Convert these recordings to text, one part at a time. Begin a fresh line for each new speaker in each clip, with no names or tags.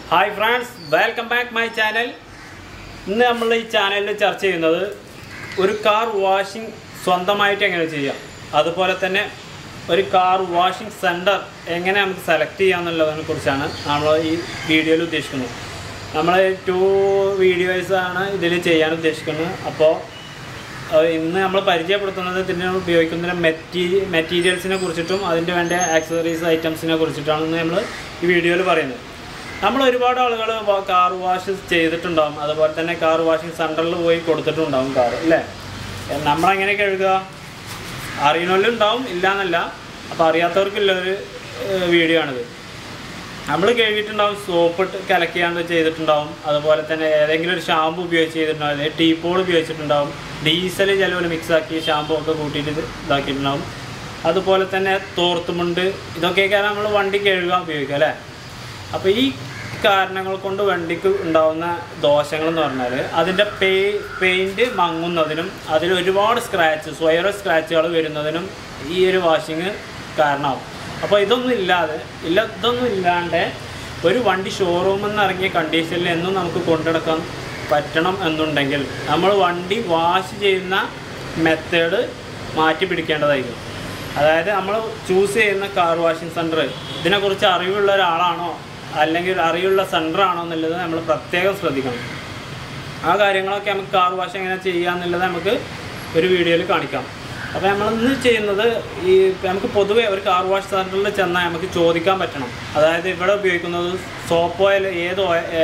hi friends welcome back my channel ഇന്ന് നമ്മൾ ഈ ചാനലിൽ ചർച്ച ചെയ്യുന്നത് ഒരു കാർ വാഷിംഗ് സ്വന്തമായിട്ട് എങ്ങനെ ചെയ്യാം അതുപോലെ തന്നെ ഒരു കാർ വാഷിംഗ് സെൻറ്റർ എങ്ങനെ നമുക്ക് സെലക്ട് ചെയ്യാം എന്നുള്ളതിനെ കുറിച്ചാണ് നമ്മൾ ഈ വീഡിയോയിൽ ഉദ്ദേശിക്കുന്നത് നമ്മൾ ടു വീഡിയോസ് ആണ് ഇതിൽ ചെയ്യാൻ ഉദ്ദേശിക്കുന്നത് അപ്പോൾ അഹ് ഇന്ന് നമ്മൾ പരിചയപ്പെടുത്തുന്നത് ഇതിന് ഉപയോഗിക്കുന്ന മെറ്റീ മെറ്റീരിയൽസിനെ കുറിച്ചിട്ടും അതിൻ്റെ വേണ്ട ആക്സസറീസ് ഐറ്റംസിനെ കുറിച്ചിട്ടാണ് ഇന്ന് നമ്മൾ ഈ വീഡിയോയിൽ പറയുന്നത് നമ്മൾ ഒരുപാട് ആളുകൾ കാർ വാഷ് ചെയ്തിട്ടുണ്ടാവും അതുപോലെ തന്നെ കാർ വാഷിംഗ് സെൻറ്ററിൽ പോയി കൊടുത്തിട്ടുണ്ടാവും കാർ അല്ലേ നമ്മളെങ്ങനെ കഴുകുക അറിയണമല്ലോ ഉണ്ടാവും ഇല്ല എന്നല്ല അപ്പോൾ അറിയാത്തവർക്കുള്ള ഒരു വീഡിയോ ആണിത് നമ്മൾ കഴുകിയിട്ടുണ്ടാവും സോപ്പ് ഇട്ട് കലക്കിയാണ്ട് ചെയ്തിട്ടുണ്ടാവും അതുപോലെ തന്നെ ഏതെങ്കിലും ഒരു ഷാമ്പു ഉപയോഗിച്ച് ചെയ്തിട്ടുണ്ടാവും അല്ലെങ്കിൽ ടീപ്പോൾ ഉപയോഗിച്ചിട്ടുണ്ടാവും ഡീസൽ ചിലവർ മിക്സ് ആക്കി ഷാമ്പു ഒക്കെ കൂട്ടിയിട്ട് ഇത് ഇതാക്കിയിട്ടുണ്ടാവും അതുപോലെ തന്നെ തോർത്തുമുണ്ട് ഇതൊക്കെയൊക്കെയാണ് നമ്മൾ വണ്ടി കഴുകാൻ ഉപയോഗിക്കുക അല്ലേ അപ്പോൾ ഈ കാരണങ്ങൾ കൊണ്ട് വണ്ടിക്ക് ഉണ്ടാവുന്ന ദോഷങ്ങൾ എന്ന് പറഞ്ഞാൽ അതിൻ്റെ പേ പെയിൻറ്റ് മങ്ങുന്നതിനും അതിൽ ഒരുപാട് സ്ക്രാച്ച് സ്വയറ സ്ക്രാച്ചുകൾ വരുന്നതിനും ഈ ഒരു വാഷിങ് കാരണമാവും അപ്പോൾ ഇതൊന്നും ഇല്ലാതെ ഇല്ല ഇതൊന്നും ഇല്ലാണ്ട് ഒരു വണ്ടി ഷോറൂമിൽ നിന്ന് ഇറങ്ങിയ കണ്ടീഷനിൽ എന്നും നമുക്ക് കൊണ്ടുനടക്കാൻ പറ്റണം എന്നുണ്ടെങ്കിൽ നമ്മൾ വണ്ടി വാഷ് ചെയ്യുന്ന മെത്തേഡ് മാറ്റി പിടിക്കേണ്ടതായിരിക്കും അതായത് നമ്മൾ ചൂസ് ചെയ്യുന്ന കാർ വാഷിംഗ് സെൻറ്റർ ഇതിനെക്കുറിച്ച് അറിവുള്ള ഒരാളാണോ അല്ലെങ്കിൽ അറിവുള്ള സെൻറ്റർ ആണോ എന്നുള്ളത് നമ്മൾ പ്രത്യേകം ശ്രദ്ധിക്കണം ആ കാര്യങ്ങളൊക്കെ നമുക്ക് കാർ വാഷ് എങ്ങനെ ചെയ്യാന്നുള്ളത് നമുക്ക് ഒരു വീഡിയോയിൽ കാണിക്കാം അപ്പോൾ നമ്മൾ ഇന്ന് ചെയ്യുന്നത് ഈ നമുക്ക് പൊതുവെ ഒരു കാർ വാഷ് സെൻറ്ററിൽ ചെന്നാൽ നമുക്ക് ചോദിക്കാൻ പറ്റണം അതായത് ഇവിടെ ഉപയോഗിക്കുന്നത് സോപ്പ് ഓയിൽ ഏത്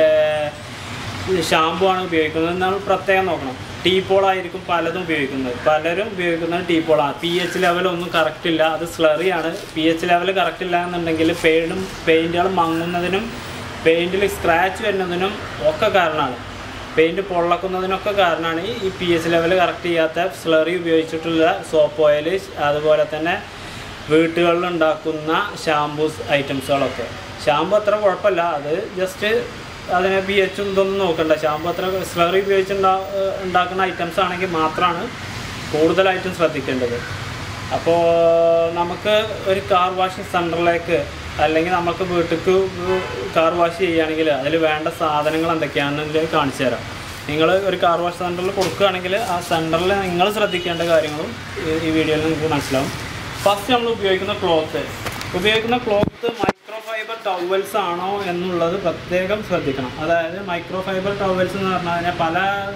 ഷാമ്പു ആണ് ഉപയോഗിക്കുന്നത് നമ്മൾ പ്രത്യേകം നോക്കണം ടീപ്പോളായിരിക്കും പലതും ഉപയോഗിക്കുന്നത് പലരും ഉപയോഗിക്കുന്നത് ടീപ്പോളാണ് പി എച്ച് ലെവൽ ഒന്നും കറക്റ്റ് ഇല്ല അത് സ്ലറിയാണ് പി എച്ച് ലെവൽ കറക്റ്റ് ഇല്ല എന്നുണ്ടെങ്കിൽ പെയിനും പെയിൻറ്റുകൾ മങ്ങുന്നതിനും പെയിൻറ്റിൽ സ്ക്രാച്ച് വരുന്നതിനും ഒക്കെ കാരണമാണ് പെയിൻറ്റ് പൊള്ളക്കുന്നതിനൊക്കെ കാരണമാണ് ഈ പി എച്ച് ലെവൽ കറക്റ്റ് ചെയ്യാത്ത സ്ലറി ഉപയോഗിച്ചിട്ടുള്ള സോപ്പ് ഓയിൽ അതുപോലെ തന്നെ വീട്ടുകളിൽ ഉണ്ടാക്കുന്ന ഷാമ്പൂസ് ഐറ്റംസുകളൊക്കെ ഷാമ്പു അത്ര കുഴപ്പമില്ല അത് ജസ്റ്റ് അതിനെ പി എച്ചും ഇതൊന്നും നോക്കണ്ട ഷാമ്പു അത്ര സ്ലറി ഉപയോഗിച്ച് ഉണ്ടാ- ഉണ്ടാക്കുന്ന ഐറ്റംസ് ആണെങ്കിൽ മാത്രമാണ് കൂടുതലായിട്ടും ശ്രദ്ധിക്കേണ്ടത് അപ്പോൾ നമുക്ക് ഒരു കാർ വാഷിംഗ് സെൻറ്ററിലേക്ക് അല്ലെങ്കിൽ നമുക്ക് വീട്ടിലേക്ക് കാർ വാഷ് ചെയ്യുകയാണെങ്കിൽ അതിൽ വേണ്ട സാധനങ്ങൾ എന്തൊക്കെയാണെന്ന് കാണിച്ചു തരാം നിങ്ങൾ ഒരു കാർ വാഷ് സെൻറ്ററിൽ കൊടുക്കുകയാണെങ്കിൽ ആ സെൻറ്ററിൽ നിങ്ങൾ ശ്രദ്ധിക്കേണ്ട കാര്യങ്ങളും ഈ- ഈ വീഡിയോയിൽ നിങ്ങൾക്ക് മനസ്സിലാവും ഫസ്റ്റ് നമ്മൾ ഉപയോഗിക്കുന്ന ക്ലോത്ത് ഉപയോഗിക്കുന്ന ക്ലോത്ത് മൈക്രോ ഫൈബർ ടവൽസ് ആണോ എന്നുള്ളത് പ്രത്യേകം ശ്രദ്ധിക്കണം അതായത് മൈക്രോ ഫൈബർ ടവൽസ് എന്ന് പറഞ്ഞാൽ അതിനെ പല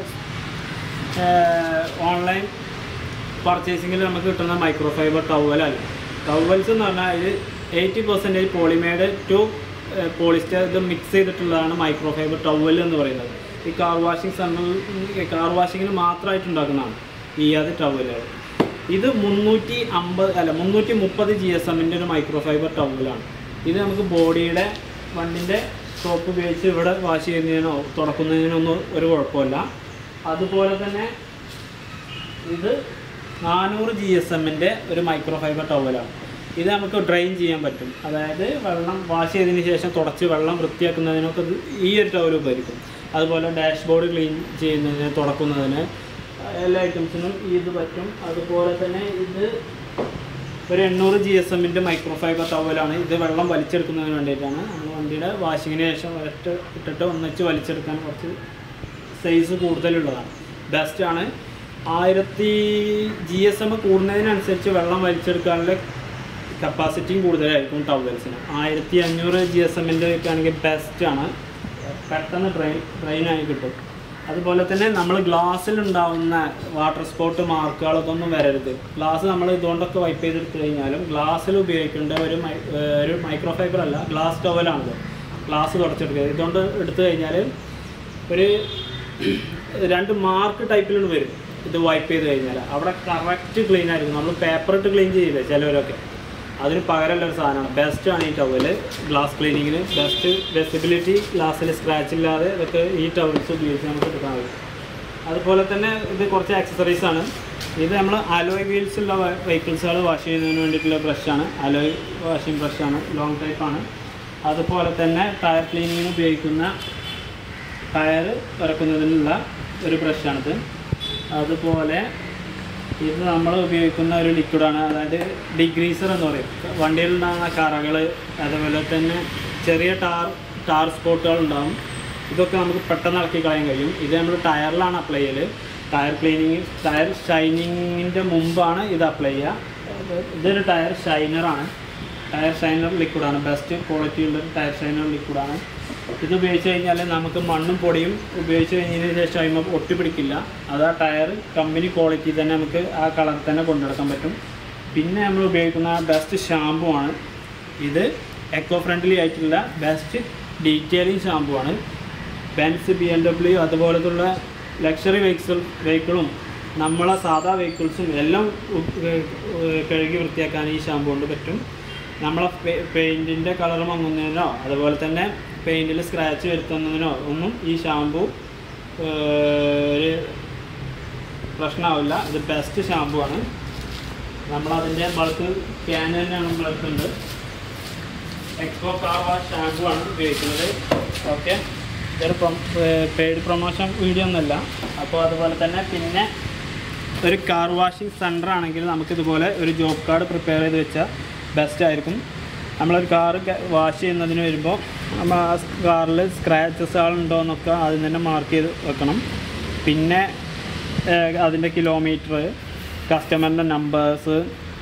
ഓൺലൈൻ പർച്ചേസിങ്ങിൽ നമുക്ക് കിട്ടുന്ന മൈക്രോ ഫൈബർ ടവലല്ല ടവൽസ് എന്ന് പറഞ്ഞാൽ ഇത് eighty percentage polyamide to polyester ഇത് മിക്സ് ചെയ്തിട്ടുള്ളതാണ് മൈക്രോ ഫൈബർ ടവൽ എന്ന് പറയുന്നത് ഈ കാർ വാഷിംഗ് സെൻറ്ററിൽ കാർ വാഷിങ്ങിന് മാത്രമായിട്ട് ഉണ്ടാക്കുന്നതാണ് ഈ അത് ടവലുകൾ ഇത് മുന്നൂറ്റി അമ്പത് അല്ല മുന്നൂറ്റി മുപ്പത് ജി എസ് എമ്മിൻ്റെ ഒരു മൈക്രോ ഫൈബർ ടവലാണ് ഇത് നമുക്ക് ബോഡിയുടെ വണ്ടിൻ്റെ സോപ്പ് ഉപയോഗിച്ച് ഇവിടെ വാഷ് ചെയ്യുന്നതിനോ തുടക്കുന്നതിനോ ഒന്നും ഒരു കുഴപ്പമില്ല അതുപോലെ തന്നെ ഇത് നാനൂറ് ജി എസ് എമ്മിൻ്റെ ഒരു മൈക്രോ ഫൈബർ ടവലാണ് ഇത് നമുക്ക് ഡ്രെയിൻ ചെയ്യാൻ പറ്റും അതായത് വെള്ളം വാഷ് ചെയ്തതിന് ശേഷം തുടച്ച് വെള്ളം വൃത്തിയാക്കുന്നതിനൊക്കെ ഇത് ഈ ഒരു ടവൽ ഉപകരിക്കും അതുപോലെ ഡാഷ്ബോർഡ് ക്ലീൻ ചെയ്യുന്നതിന് തുടക്കുന്നതിന് എല്ലാ ഐറ്റംസിനും ഇത് പറ്റും അതുപോലെ തന്നെ ഇത് ഒരു എണ്ണൂറ് ജി എസ് എമ്മിൻ്റെ മൈക്രോ ഫൈബർ ടവലാണ് ഇത് വെള്ളം വലിച്ചെടുക്കുന്നതിന് വേണ്ടിയിട്ടാണ് നമ്മൾ വണ്ടിയുടെ വാഷിങ്ങിന് ശേഷം ഒറ്റ ഇട്ടിട്ട് ഒന്നിച്ച് വലിച്ചെടുക്കാൻ കുറച്ച് സൈസ് കൂടുതലുള്ളതാണ് ബെസ്റ്റാണ് ആയിരത്തി ജി എസ് എം കൂടുന്നതിനനുസരിച്ച് വെള്ളം വലിച്ചെടുക്കാനുള്ള കപ്പാസിറ്റിയും കൂടുതലായിരിക്കും ടവൽസിന് ആയിരത്തി അഞ്ഞൂറ് ജി എസ് എമ്മിൻ്റെ ഒക്കെ ആണെങ്കിൽ ബെസ്റ്റാണ് പെട്ടെന്ന് ഡ്രെയിൻ ഡ്രെയിനായി കിട്ടും അതുപോലെ തന്നെ നമ്മൾ ഗ്ലാസ്സിൽ ഉണ്ടാവുന്ന വാട്ടർ സ്പോട്ട് മാർക്കുകൾ ഇതൊന്നും വരരുത് ഗ്ലാസ് നമ്മൾ ഇതുകൊണ്ടൊക്കെ വൈപ്പ് ചെയ്തെടുത്ത് കഴിഞ്ഞാലും ഗ്ലാസ്സിൽ ഉപയോഗിക്കേണ്ട ഒരു മൈ ഏർ ഒരു മൈക്രോ ഫൈബർ അല്ല ഗ്ലാസ് ടവലാണത് ഗ്ലാസ് തുടച്ചെടുക്കുക ഇതുകൊണ്ട് എടുത്തു കഴിഞ്ഞാൽ ഒരു രണ്ട് മാർക്ക് ടൈപ്പിലാണ് വരും ഇത് വൈപ്പ് ചെയ്ത് കഴിഞ്ഞാൽ അവിടെ കറക്റ്റ് ക്ലീൻ ആയിരിക്കും നമ്മൾ പേപ്പർ ഇട്ട് ക്ലീൻ ചെയ്യില്ലേ ചിലവരൊക്കെ അതിന് പകരമുള്ള ഒരു സാധനമാണ് ബെസ്റ്റ് ആണ് ഈ ടവല് ഗ്ലാസ് ക്ലീനിങ്ങിന് ബെസ്റ്റ് വെസിബിലിറ്റി ഗ്ലാസ്സിൽ സ്ക്രാച്ച് ഇല്ലാതെ ഇതൊക്കെ ഈ ടവൽസ് ഉപയോഗിച്ച് നമുക്ക് എടുക്കാൻ കഴിയും അതുപോലെ തന്നെ ഇത് കുറച്ച് ആക്സസറീസ് ആണ് ഇത് നമ്മൾ അലോയ് വീൽസ് ഉള്ള വെഹിക്കിൾസുകൾ വാഷ് ചെയ്യുന്നതിന് വേണ്ടിയിട്ടുള്ള ബ്രഷാണ് അലോയ് വാഷിംഗ് ബ്രഷാണ് ലോങ് ടൈപ്പാണ് അതുപോലെ തന്നെ ടയർ ക്ലീനിങ്ങിന് ഉപയോഗിക്കുന്ന ടയർ ഇറക്കുന്നതിനുള്ള ഒരു ബ്രഷാണിത് അതുപോലെ ഇത് നമ്മൾ ഉപയോഗിക്കുന്ന ഒരു ലിക്വിഡാണ് അതായത് ഡിഗ്രീസർ എന്ന് പറയും വണ്ടിയിലുണ്ടാകുന്ന കറകൾ അതുപോലെ തന്നെ ചെറിയ ടാർ ടാർ സ്പോട്ടുകൾ ഉണ്ടാവും ഇതൊക്കെ നമുക്ക് പെട്ടെന്ന് ഇളക്കി കളയാൻ കഴിയും ഇത് നമ്മൾ ടയറിലാണ് അപ്ലൈ ചെയ്യൽ ടയർ ക്ലീനിങ് ടയർ ഷൈനിങ്ങിൻ്റെ മുമ്പാണ് ഇത് അപ്ലൈ ചെയ്യുക ഇതൊരു ടയർ ഷൈനറാണ് ടയർ ഷൈനർ ലിക്വിഡാണ് ബെസ്റ്റ് ക്വാളിറ്റി ഉള്ള ഒരു ടയർ ഷൈനർ ലിക്വിഡാണ് ഇത് ഉപയോഗിച്ച് കഴിഞ്ഞാൽ നമുക്ക് മണ്ണും പൊടിയും ഉപയോഗിച്ച് കഴിഞ്ഞതിന് ശേഷം അതിന് ഒട്ടിപ്പിടിക്കില്ല അത് ആ ടയർ കമ്പനി ക്വാളിറ്റി തന്നെ നമുക്ക് ആ കളർ തന്നെ കൊണ്ടുനടക്കാൻ പറ്റും പിന്നെ നമ്മൾ ഉപയോഗിക്കുന്ന ബെസ്റ്റ് ഷാമ്പു ആണ് ഇത് എക്കോ ഫ്രണ്ട്ലി ആയിട്ടുള്ള ബെസ്റ്റ് ഡീറ്റെയിലിംഗ് ഷാമ്പു ആണ് ബെൻസ് ബി എം ഡബ്ല്യു അതുപോലത്തുള്ള ലക്ഷറി വെഹിക്കിൾ വെഹിക്കിളും നമ്മളെ സാധാ വെഹിക്കിൾസും എല്ലാം ഉ- ഏർ കഴുകി വൃത്തിയാക്കാൻ ഈ ഷാമ്പു കൊണ്ട് പറ്റും നമ്മളെ പെയിൻറ്റിൻ്റെ കളർ മങ്ങുന്നതിനോ അതുപോലെ തന്നെ പെയിൻറ്റിൽ സ്ക്രാച്ച് വരുത്തുന്നതിനോ ഒന്നും ഈ ഷാമ്പു ഒരു പ്രശ്നമാവില്ല ഇത് ബെസ്റ്റ് ഷാമ്പു ആണ് നമ്മളതിൻ്റെ ബൾക്ക് ക്യാൻ തന്നെയാണ് ബൾക്കുണ്ട് എക്സ്പോ കാർ വാഷ് ഷാമ്പു ആണ് ഉപയോഗിക്കുന്നത് ഓക്കെ ഇതൊരു പെയ്ഡ് പ്രൊമോഷൻ വീഡിയോ ഒന്നുമല്ല അപ്പോൾ അതുപോലെ തന്നെ പിന്നെ ഒരു കാർ വാഷിംഗ് സെൻറ്റർ ആണെങ്കിൽ നമുക്കിതുപോലെ ഒരു ജോബ് കാർഡ് പ്രിപ്പയർ ചെയ്ത് വെച്ചാൽ ബെസ്റ്റ് ആയിരിക്കും നമ്മളൊരു കാറ് വാഷ് ചെയ്യുന്നതിന് വരുമ്പോൾ നമ്മൾ ആ കാറിൽ സ്ക്രാച്ചസ് ആളുണ്ടോ എന്നൊക്കെ ആദ്യം തന്നെ മാർക്ക് ചെയ്ത് വെക്കണം പിന്നെ ഏഹ്, അതിൻ്റെ കിലോമീറ്റർ കസ്റ്റമറിൻ്റെ നമ്പേഴ്സ്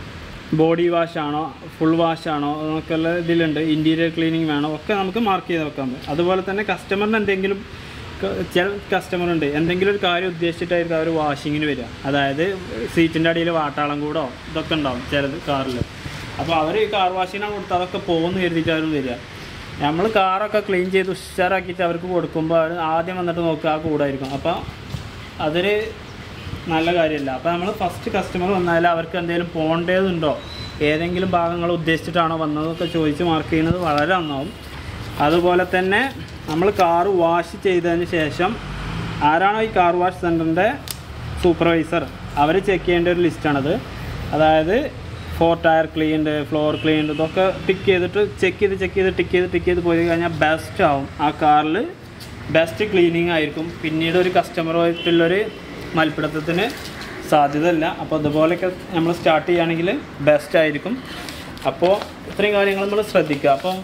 ബോഡി വാഷ് ആണോ ഫുൾ വാഷ് ആണോ എന്നൊക്കെയുള്ള ഇതിലുണ്ട് ഇൻറ്റീരിയർ ക്ലീനിങ് വേണോ ഒക്കെ നമുക്ക് മാർക്ക് ചെയ്ത് വെക്കാൻ പറ്റും അതുപോലെ തന്നെ കസ്റ്റമറിന് എന്തെങ്കിലും ക- ചില കസ്റ്റമർ ഉണ്ട് എന്തെങ്കിലും ഒരു കാര്യം ഉദ്ദേശിച്ചിട്ടായിരിക്കും അവർ വാഷിങ്ങിന് വരിക അതായത് സീറ്റിൻ്റെ അടിയിൽ വാട്ടാളം കൂടോ ഇതൊക്കെ ഉണ്ടാവും ചിലത് കാറിൽ അപ്പോൾ അവർ കാർ വാഷിനാണ് കൊടുത്ത് അതൊക്കെ പോകുമെന്ന് കരുതിയിട്ടായിരുന്നു വരിക നമ്മൾ കാറൊക്കെ ക്ലീൻ ചെയ്ത് ഉഷാറാക്കിയിട്ട് അവർക്ക് കൊടുക്കുമ്പോൾ അവർ ആദ്യം വന്നിട്ട് നോക്കുക ആ കൂടായിരിക്കും അപ്പോൾ അതൊരു നല്ല കാര്യമല്ല അപ്പോൾ നമ്മൾ ഫസ്റ്റ് കസ്റ്റമർ വന്നാൽ അവർക്ക് എന്തെങ്കിലും പോകേണ്ടതുണ്ടോ ഏതെങ്കിലും ഭാഗങ്ങൾ ഉദ്ദേശിച്ചിട്ടാണോ വന്നതൊക്കെ ചോദിച്ച് മാർക്ക് ചെയ്യുന്നത് വളരെ നന്നാവും അതുപോലെ തന്നെ നമ്മൾ കാർ വാഷ് ചെയ്തതിന് ശേഷം ആരാണോ ഈ കാർ വാഷ് സെൻറ്ററിൻ്റെ സൂപ്പർവൈസർ അവർ ചെക്ക് ചെയ്യേണ്ട ഒരു ലിസ്റ്റാണത് അതായത് four tyre cleaned floor cleaned ഇതൊക്കെ ടിക്ക് ചെയ്തിട്ട് ചെക്ക് ചെയ്ത് ചെക്ക് ചെയ്ത് ടിക്ക് ചെയ്ത് ടിക്ക് ചെയ്ത് പോയി കഴിഞ്ഞാൽ ബെസ്റ്റ് ആവും ആ കാറിൽ ബെസ്റ്റ് ക്ലീനിങ് ആയിരിക്കും പിന്നീട് ഒരു കസ്റ്റമറുമായിട്ടുള്ളൊരു മൽപ്പിടുത്തത്തിന് സാധ്യതയില്ല അപ്പോൾ അതുപോലെയൊക്കെ നമ്മൾ സ്റ്റാർട്ട് ചെയ്യുകയാണെങ്കിൽ ബെസ്റ്റ് ആയിരിക്കും അപ്പോൾ ഇത്രയും കാര്യങ്ങൾ നമ്മൾ ശ്രദ്ധിക്കുക അപ്പോൾ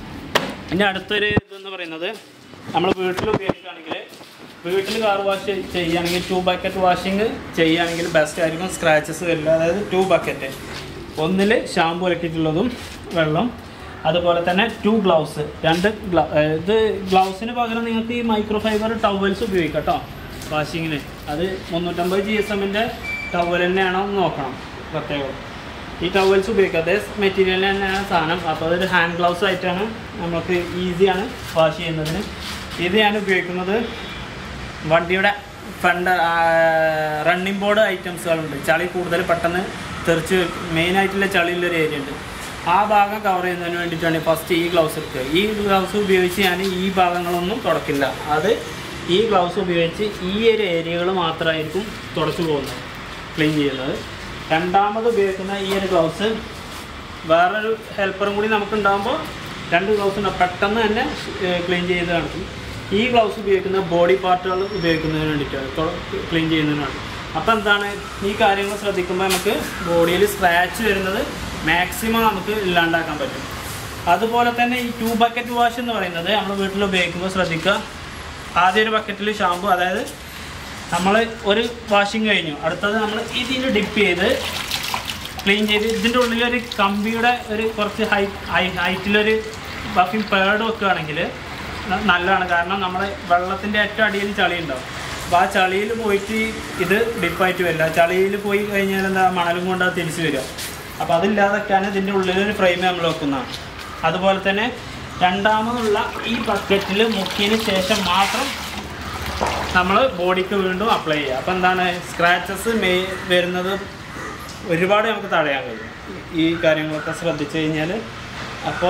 ഇനി അടുത്തൊരു ഇതെന്ന് പറയുന്നത് നമ്മൾ വീട്ടിൽ ഉപയോഗിക്കുകയാണെങ്കിൽ വീട്ടിൽ കാർ വാഷ് ചെയ്യുകയാണെങ്കിൽ ടു ബക്കറ്റ് വാഷിങ് ചെയ്യുകയാണെങ്കിൽ ബെസ്റ്റ് ആയിരിക്കും സ്ക്രാച്ചസ് വരില്ല അതായത് ടു ബക്കറ്റ് ഒന്നിൽ ഷാമ്പു ഇറക്കിയിട്ടുള്ളതും വെള്ളം അതുപോലെ തന്നെ ടു ഗ്ലൗസ് രണ്ട് ഗ്ലൗ ഇത് ഗ്ലൗസിന് പകരം നിങ്ങൾക്ക് ഈ മൈക്രോ ഫൈബർ ടവൽസ് ഉപയോഗിക്കാം കേട്ടോ വാഷിങ്ങിന് അത് മുന്നൂറ്റമ്പത് ജി എസ് എമ്മിൻ്റെ ടവൽ തന്നെയാണോ എന്ന് നോക്കണം പ്രത്യേകം ഈ ടവൽസ് ഉപയോഗിക്കുക അതേ മെറ്റീരിയൽ തന്നെയാണ് സാധനം അപ്പോൾ അതൊരു ഹാൻഡ് ഗ്ലൗസ് ആയിട്ടാണ് നമുക്ക് ഈസിയാണ് വാഷ് ചെയ്യുന്നതിന് ഇത് ഞാൻ ഉപയോഗിക്കുന്നത് വണ്ടിയുടെ ഫ്രണ്ട് റണ്ണിങ് ബോർഡ് ഐറ്റംസുകളുണ്ട് ചളി കൂടുതൽ പെട്ടെന്ന് തെറിച്ച് മെയിനായിട്ടുള്ള ചളിയുള്ളൊരു ഏരിയ ഉണ്ട് ആ ഭാഗം കവർ ചെയ്യുന്നതിന് വേണ്ടിയിട്ടാണ് ഫസ്റ്റ് ഈ ഗ്ലൗസ് എടുക്കുക ഈ ഗ്ലൗസ് ഉപയോഗിച്ച് ഞാൻ ഈ ഭാഗങ്ങളൊന്നും തുടക്കില്ല അത് ഈ ഗ്ലൗസ് ഉപയോഗിച്ച് ഈ ഒരു ഏരിയകൾ മാത്രമായിരിക്കും തുടച്ചു പോകുന്നത് ക്ലീൻ ചെയ്യുന്നത് രണ്ടാമത് ഉപയോഗിക്കുന്ന ഈ ഒരു ഗ്ലൗസ് വേറൊരു ഹെൽപ്പറും കൂടി നമുക്ക് ഉണ്ടാകുമ്പോൾ രണ്ട് ഗ്ലൗസ് ഉണ്ടാവും പെട്ടെന്ന് തന്നെ ക്ലീൻ ചെയ്ത് കാണിക്കും ഈ ഗ്ലൗസ് ഉപയോഗിക്കുന്ന ബോഡി പാർട്ടുകൾ ഉപയോഗിക്കുന്നതിന് വേണ്ടിയിട്ടാണ് ക്ലീൻ ചെയ്യുന്നതിനാണ് അപ്പോൾ എന്താണ് ഈ കാര്യങ്ങൾ ശ്രദ്ധിക്കുമ്പോൾ നമുക്ക് ബോഡിയിൽ സ്ക്രാച്ച് വരുന്നത് മാക്സിമം നമുക്ക് ഇല്ലാണ്ടാക്കാൻ പറ്റും അതുപോലെ തന്നെ ഈ ടു ബക്കറ്റ് വാഷ് എന്ന് പറയുന്നത് നമ്മൾ വീട്ടിൽ ഉപയോഗിക്കുമ്പോൾ ശ്രദ്ധിക്കുക ആദ്യം ഒരു ബക്കറ്റിൽ ഷാമ്പു അതായത് നമ്മൾ ഒരു വാഷിങ് കഴിഞ്ഞു അടുത്തത് നമ്മൾ ഇതിൽ ഡിപ്പ് ചെയ്ത് ക്ലീൻ ചെയ്ത് ഇതിൻ്റെ ഉള്ളിലൊരു കമ്പിയുടെ ഒരു കുറച്ച് ഹൈ ഹൈ ഹൈറ്റിലൊരു ബഫിങ് പേഡ് വെക്കുകയാണെങ്കിൽ ന- നല്ലതാണ് കാരണം നമ്മൾ വെള്ളത്തിൻ്റെ ഏറ്റവും അടിയിൽ ചളി ഉണ്ടാവും അപ്പോൾ ആ ചളിയിൽ പോയിട്ട് ഇത് ഡിപ്പായിട്ട് വരില്ല ചളിയിൽ പോയി കഴിഞ്ഞാൽ എന്താ മണലും കൊണ്ട് അത് തിരിച്ച് വരിക അപ്പോൾ അതില്ലാതൊക്കെയാണ് ഇതിൻ്റെ ഉള്ളിലൊരു ഫ്രെയിം നമ്മൾ വെക്കുന്നതാണ് അതുപോലെ തന്നെ രണ്ടാമതുള്ള ഈ ബക്കറ്റിൽ മുക്കിയതിന് ശേഷം മാത്രം നമ്മൾ ബോഡിക്ക് വീണ്ടും അപ്ലൈ ചെയ്യുക അപ്പോൾ എന്താണ് സ്ക്രാച്ചസ് മെയ് വരുന്നത് ഒരുപാട് നമുക്ക് തടയാൻ കഴിയും ഈ കാര്യങ്ങളൊക്കെ ശ്രദ്ധിച്ചു കഴിഞ്ഞാൽ അപ്പോൾ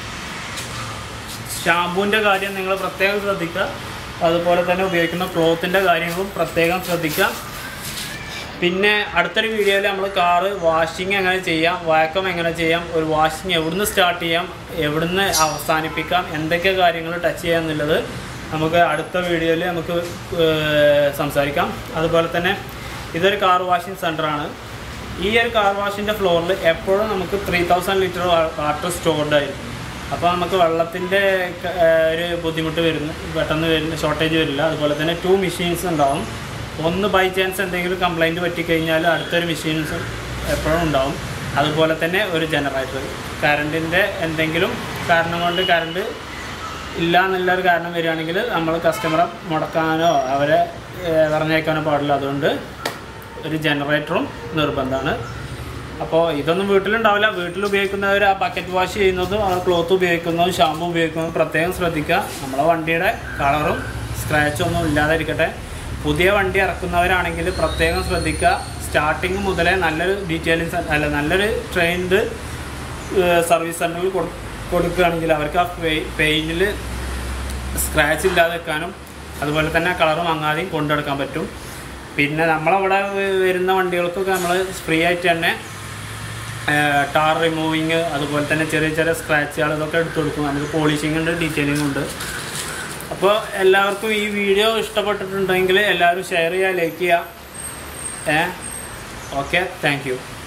ഷാമ്പൂവിൻ്റെ കാര്യം നിങ്ങൾ പ്രത്യേകം ശ്രദ്ധിക്കുക അതുപോലെ തന്നെ ഉപയോഗിക്കുന്ന ക്ലോത്തിൻ്റെ കാര്യങ്ങളും പ്രത്യേകം ശ്രദ്ധിക്കുക പിന്നെ അടുത്തൊരു വീഡിയോയിൽ നമ്മൾ കാറ് വാഷിങ് എങ്ങനെ ചെയ്യാം വാക്കം എങ്ങനെ ചെയ്യാം ഒരു വാഷിങ് എവിടുന്ന് സ്റ്റാർട്ട് ചെയ്യാം എവിടുന്ന് അവസാനിപ്പിക്കാം എന്തൊക്കെ കാര്യങ്ങൾ ടച്ച് ചെയ്യാം എന്നുള്ളത് നമുക്ക് അടുത്ത വീഡിയോയിൽ നമുക്ക് ഏർ സംസാരിക്കാം അതുപോലെ തന്നെ ഇതൊരു കാർ വാഷിംഗ് സെൻ്ററാണ് ഈ ഒരു കാർ വാഷിൻ്റെ ഫ്ലോറിൽ എപ്പോഴും നമുക്ക് three thousand litre water stored ആയിരിക്കും അപ്പോൾ നമുക്ക് വെള്ളത്തിൻ്റെ ഒരു ബുദ്ധിമുട്ട് വരുന്നു പെട്ടെന്ന് വരുന്ന ഷോർട്ടേജ് വരില്ല അതുപോലെ തന്നെ ടു മെഷീൻസ് ഉണ്ടാവും ഒന്ന് ബൈ ചാൻസ് എന്തെങ്കിലും കംപ്ലൈൻറ്റ് പറ്റിക്കഴിഞ്ഞാൽ അടുത്തൊരു മെഷീൻസ് എപ്പോഴും ഉണ്ടാവും അതുപോലെ തന്നെ ഒരു ജനറേറ്റർ കറണ്ടിൻ്റെ എന്തെങ്കിലും കാരണം കൊണ്ട് കറണ്ട് ഇല്ല എന്നുള്ളൊരു കാരണം വരികയാണെങ്കിൽ നമ്മൾ കസ്റ്റമറെ മുടക്കാനോ അവരെ ഏഹ്, പറഞ്ഞേക്കാനോ പാടില്ല അതുകൊണ്ട് ഒരു ജനറേറ്ററും നിർബന്ധമാണ് അപ്പോൾ ഇതൊന്നും വീട്ടിലുണ്ടാവില്ല വീട്ടിൽ ഉപയോഗിക്കുന്നവർ ആ ബക്കറ്റ് വാഷ് ചെയ്യുന്നതും ആ ക്ലോത്ത് ഉപയോഗിക്കുന്നതും ഷാമ്പു ഉപയോഗിക്കുന്നതും പ്രത്യേകം ശ്രദ്ധിക്കുക നമ്മളെ വണ്ടിയുടെ കളറും സ്ക്രാച്ചും ഒന്നും ഇല്ലാതിരിക്കട്ടെ പുതിയ വണ്ടി ഇറക്കുന്നവരാണെങ്കിൽ പ്രത്യേകം ശ്രദ്ധിക്കുക സ്റ്റാർട്ടിങ് മുതലേ നല്ലൊരു ഡീറ്റെയിലിംഗ് അല്ല നല്ലൊരു ട്രെയിൻഡ് സർവീസ് സെൻറ്ററിൽ കൊടുക്കുകയാണെങ്കിൽ അവർക്ക് ആ പെയിൻറ്റിൽ സ്ക്രാച്ച് ഇല്ലാതെ വെക്കാനും അതുപോലെ തന്നെ കളർ മങ്ങാതെയും കൊണ്ടെടുക്കാൻ പറ്റും പിന്നെ നമ്മളവിടെ വ- വരുന്ന വണ്ടികൾക്കൊക്കെ നമ്മൾ ഫ്രീ ആയിട്ട് തന്നെ ടാർ റിമൂവിങ് അതുപോലെ തന്നെ ചെറിയ ചെറിയ സ്ക്രാച്ചുകൾ ഇതൊക്കെ എടുത്തു കൊടുക്കും നമുക്ക് പോളിഷിംഗ് ഉണ്ട് ഡീറ്റെയിലിംഗ് ഉണ്ട് അപ്പോൾ എല്ലാവർക്കും ഈ വീഡിയോ ഇഷ്ടപ്പെട്ടിട്ടുണ്ടെങ്കിൽ എല്ലാവരും ഷെയർ ചെയ്യുക ലൈക്ക് ചെയ്യുക ഏ ഓക്കെ താങ്ക് യു